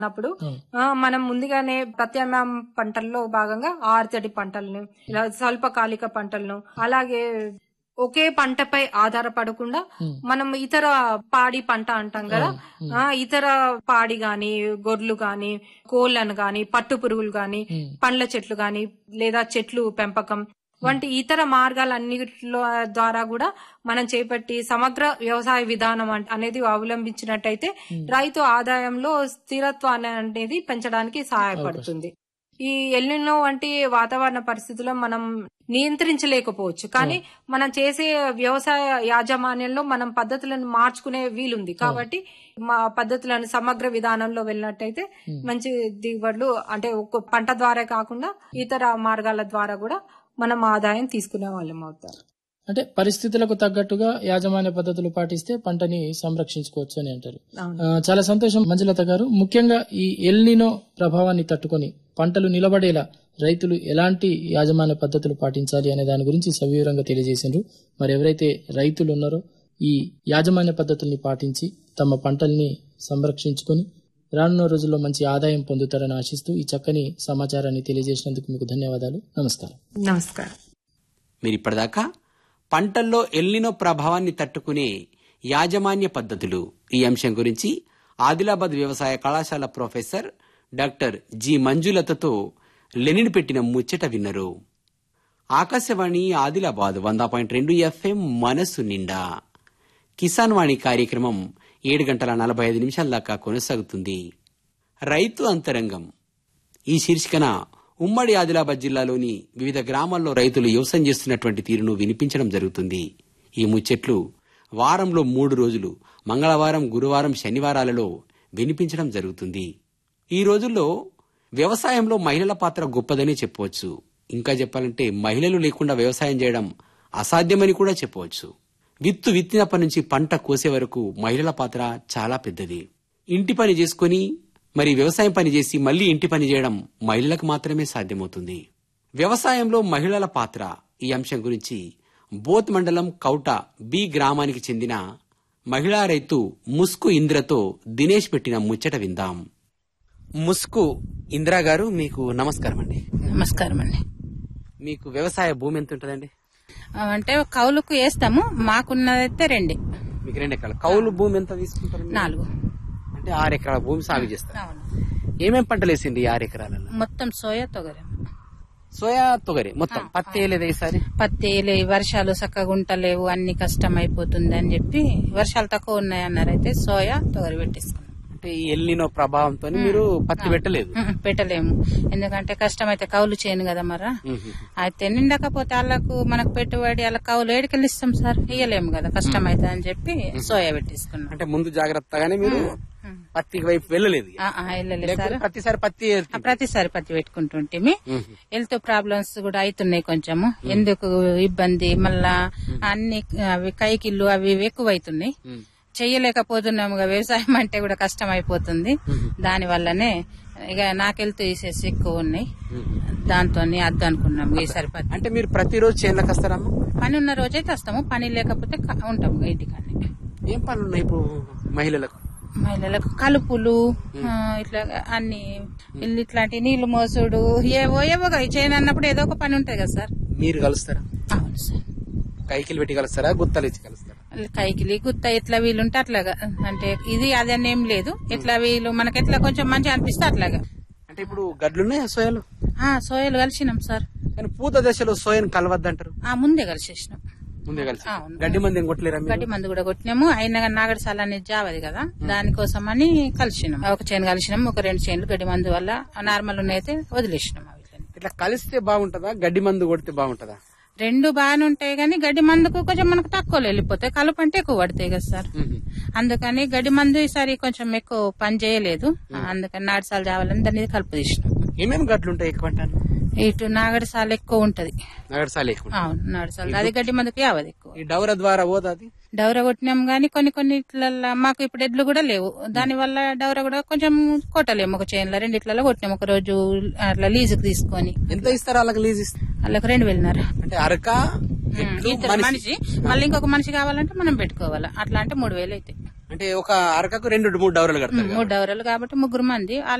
అప్పుడు ఆ, మనం ముందుగానే ప్రత్యామ్నాయ పంటల్లో భాగంగా ఆరుతడి పంటలను ఇలా స్వల్పకాలిక పంటలను అలాగే ఒకే పంటపై ఆధారపడకుండా మనం ఇతర పాడి పంట అంటాం కదా ఆ ఇతర పాడి గాని గొర్రెలు గాని కోళ్లను గాని పట్టు పురుగులు గాని పండ్ల చెట్లు గాని లేదా చెట్లు పెంపకం వంటి ఇతర మార్గాలన్నిటిలో ద్వారా కూడా మనం చేపట్టి సమగ్ర వ్యవసాయ విధానం అన్- అనేది అవలంబించినట్టయితే రైతు ఆదాయంలో స్థిరత్వాన్ని అనేది పెంచడానికి సహాయపడుతుంది ఈ ఎల్నినో వంటి వాతావరణ పరిస్థితుల్లో మనం నియంత్రించలేకపోవచ్చు కానీ మనం చేసే వ్యవసాయ యాజమాన్యంలో మనం పద్ధతులను మార్చుకునే వీలుంది కాబట్టి మా పద్ధతులను సమగ్ర విధానంలో వెళ్ళినట్టయితే మంచి దిగుబడులు అంటే ఒక పంట ద్వారా కాకుండా ఇతర మార్గాల ద్వారా కూడా మనం ఆదాయం తీసుకునే వాళ్ళం అవుతారు అంటే పరిస్థితులకు తగ్గట్టుగా యాజమాన్య పద్ధతులు పాటిస్తే పంటని సంరక్షించుకోవచ్చు అని అంటారు అవును. ఆ, చాలా సంతోషం మంజులత గారు ముఖ్యంగా ఈ ఎల్నినో ప్రభావాన్ని తట్టుకొని పంటలు నిలబడేలా రైతులు ఎలాంటి యాజమాన్య పద్ధతులు పాటించాలి అనే దాని గురించి సవివరంగా తెలియజేసిండ్రు మరి ఎవరైతే రైతులు ఉన్నారో ఈ యాజమాన్య పద్ధతుల్ని పాటించి తమ పంటల్ని సంరక్షించుకొని రానున్న రోజుల్లో మంచి ఆదాయం పొందుతారని ఆశిస్తూ ఈ చక్కని సమాచారాన్ని తెలియజేసినందుకు మీకు ధన్యవాదాలు నమస్కారం నమస్కారం మీరు ఇప్పటిదాకా పంటల్లో ఎల్నినో ప్రభావాన్ని తట్టుకునే యాజమాన్య పద్ధతులు ఈ అంశం గురించి ఆదిలాబాద్ వ్యవసాయ కళాశాల ప్రొఫెసర్ డాక్టర్ జి మంజులతతో లెనిన్ పెట్టిన ముచ్చట విన్నరు ఆకాశవాణి ఆదిలాబాద్ వంద పాయింట్ రెండు ఎఫ్ఎం మనస్సు నిండా కిసాన్ వాణి కార్యక్రమం ఏడు గంటల నలభై ఐదు నిమిషాల దాకా కొనసాగుతుంది రైతు అంతరంగం ఈ శీర్షికన ఉమ్మడి ఆదిలాబాద్ జిల్లాలోని వివిధ గ్రామాల్లో రైతులు వ్యవసాయం చేస్తున్నటువంటి తీరును వినిపించడం జరుగుతుంది ఈ ముచ్చట్లు వారంలో మూడు రోజులు మంగళవారం గురువారం శనివారాలలో వినిపించడం జరుగుతుంది ఈ రోజుల్లో వ్యవసాయంలో మహిళల పాత్ర గొప్పదని చెప్పవచ్చు ఇంకా చెప్పాలంటే మహిళలు లేకుండా వ్యవసాయం చేయడం అసాధ్యమని కూడా చెప్పవచ్చు విత్తు విత్తినప్పటి నుంచి పంట కోసే వరకు మహిళల పాత్ర చాలా పెద్దది ఇంటి పని చేసుకుని మరి వ్యవసాయం పని చేసి మళ్లీ ఇంటి పని చేయడం మహిళలకు మాత్రమే సాధ్యమవుతుంది వ్యవసాయంలో మహిళల పాత్ర ఈ అంశం గురించి బోత్ మండలం కౌట బి గ్రామానికి చెందిన మహిళా రైతు ముస్కు ఇంద్రతో దినేష్ పెట్టిన ముచ్చట విందాం ముస్కు ఇందిరా గారు మీకు నమస్కారం అండి నమస్కారం అండి మీకు వ్యవసాయ భూమి ఎంత ఉంటుందండి ఆ, అంటే కౌలుకు వేస్తాము మాకున్నదైతే రెండే మీకు రెండు ఎకరాలు కౌలు భూమి ఎంత తీసుకుంటారు మీరు? నాలుగు అంటే ఆరు ఎకరాల భూమి సాగు చేస్తారు అవును ఏమేం పంటలు వేసింది ఈ ఆరు ఎకరాలలో మొత్తం సోయా తొగరేము సోయా తొగరి మొత్తం పత్తి వేయలేదు ఈసారి పత్తి వేయలే, వర్షాలు చక్కగా ఉంటలేవు అన్ని కష్టం అయిపోతుంది అని చెప్పి వర్షాలు తక్కువ ఉన్నాయి అన్నారు అయితే సోయా తొగరి పెట్టేసుకున్నాం అంటే ఈ ఎల్లినో ప్రభావంతో మీరు పత్తి పెట్టలేదు ఉహు, పెట్టలేము ఎందుకంటే కష్టం అయితే కౌలు చేయను కదా మరా అయితే నిండకపోతే వాళ్ళకు మనకు పెట్టుబడి వాళ్ళ కౌలు ఏడికెళ్ళి ఇస్తాం సార్ ఇయ్యలేము కదా కష్టం అయితే అని చెప్పి సోయా పెట్టేసుకున్నాం అంటే ముందు జాగ్రత్తగానే మీరు పత్తి వైపు వెళ్ళలేదు ఇక. ఆ, ఆ, వెళ్ళలేదు లేకపోతే సార్ ప్రతిసారి పత్తి ఆ, ఏరుతుంది. ప్రతిసారి పత్తి పెట్టుకుంటుంటే హెల్త్ ప్రాబ్లమ్స్ కూడా అవుతున్నాయి కొంచెము ఎందుకు ఇబ్బంది మళ్ళా అన్ని అవి కైకిళ్ళు అవి ఇవి ఎక్కువ అవుతున్నాయి చెయ్యలేకపోతున్నాము ఇక వ్యవసాయం అంటే కూడా కష్టం అయిపోతుంది దాని వల్లనే ఇక నాకు హెల్త్ ఇష్యూస్ ఎక్కువ ఉన్నాయి దాంతో అద్దు అనుకున్నాము ఈసారి పత్తి అంటే మీరు ప్రతిరోజు చేనులకు వస్తారమ్మా పని ఉన్న రోజైతే వస్తాము పని లేకపోతే క- ఉంటాము ఇంటికాన్ని ఏం పనులు ఉన్నాయి ఇప్పుడు మహిళలకు మహిళలకు కలుపులు ఆ, ఇట్లా అన్ని ఇల్లు ఇట్లాంటి నీళ్లు మోసుడు ఏవో ఏవో చేయను అన్నప్పుడు ఏదో ఒక పని ఉంటుంది కదా సార్ మీరు కలుస్తారా అవును సార్ కైకిలు పెట్టి కలుస్తారా గుత్తలు ఇచ్చి కలుస్తారా కైకిలి గుత్త ఎట్లా వీలుంటే అట్లాగా అంటే ఇది అదని ఏం లేదు ఎట్లా వీలు మనకి ఎట్లా కొంచెం మంచిగా అనిపిస్తే అట్లాగా అంటే ఇప్పుడు గడ్లున్నాయా సోయాలు ఆ సోయలు కలిసినాం సార్ కానీ పూత దశలో సోయను కలవద్దంటారు ఆ ముందే కలిసేసినాం ముందే కలిసి అవును. గడ్డి మంది ఏం కొట్టలేరా మీరు? గడ్డి మందు కూడా కొట్టినాము అయినా కానీ నాగడిసాల అనేది జావది కదా దానికోసం అని కలిసినాం ఒక చేను కలిసినాం ఒక రెండు చేనులు గడ్డి మందు వల్ల నార్మల్ ఉన్నాయితే వదిలేసినాం అవి ఇట్లా కలిస్తే బాగుంటదా గడ్డి మందు కొడితే బాగుంటదా రెండు బాగానే ఉంటాయి కానీ గడ్డి మందుకు కొంచెం మనకు తక్కువ వెళ్ళిపోతాయి కలుపు అంటే ఎక్కువ పడతాయి కదా సార్ అందుకని గడ్డి మందు ఈసారి కొంచెం ఎక్కువ పని చేయలేదు అందుకని నాటిసాలు చావాలని దాన్ని కలుపు తీసినాం ఏమేమి గడ్లు ఉంటాయి ఎక్కువ అంటాను ఇటు నాగడిసాలు ఎక్కువ ఉంటది నగడసాలు ఎక్కువ అవును నాగడిసాలు అది గడ్డి మందుకి యావది ఎక్కువ ఈ డౌర ద్వారా పోదా అది డౌర కొట్టినాం గానీ కొన్ని కొన్ని ఇట్లల్లో మాకు ఇప్పుడు ఎడ్లు కూడా లేవు దాని వల్ల డౌర కూడా కొంచెం కొట్టలేము ఒక చేనులో రెండిట్లలో కొట్టినాం ఒక రోజు అట్లా లీజుకు తీసుకొని ఎంత ఇస్తారు వాళ్ళకి లీజ్ ఇస్తారు వాళ్ళకి రెండు వెళ్ళినారు అంటే అరక ఎడ్లు, ఇద్దరు మనిషి మళ్ళీ ఇంకొక మనిషి కావాలంటే మనం పెట్టుకోవాలి అట్లా అంటే మూడు వేలు అవుతాయి అంటే అంటే ఒక అరకకు రెండు మూడు డౌరలు కడతారు మూడు డవరలు కాబట్టి ముగ్గురు మంది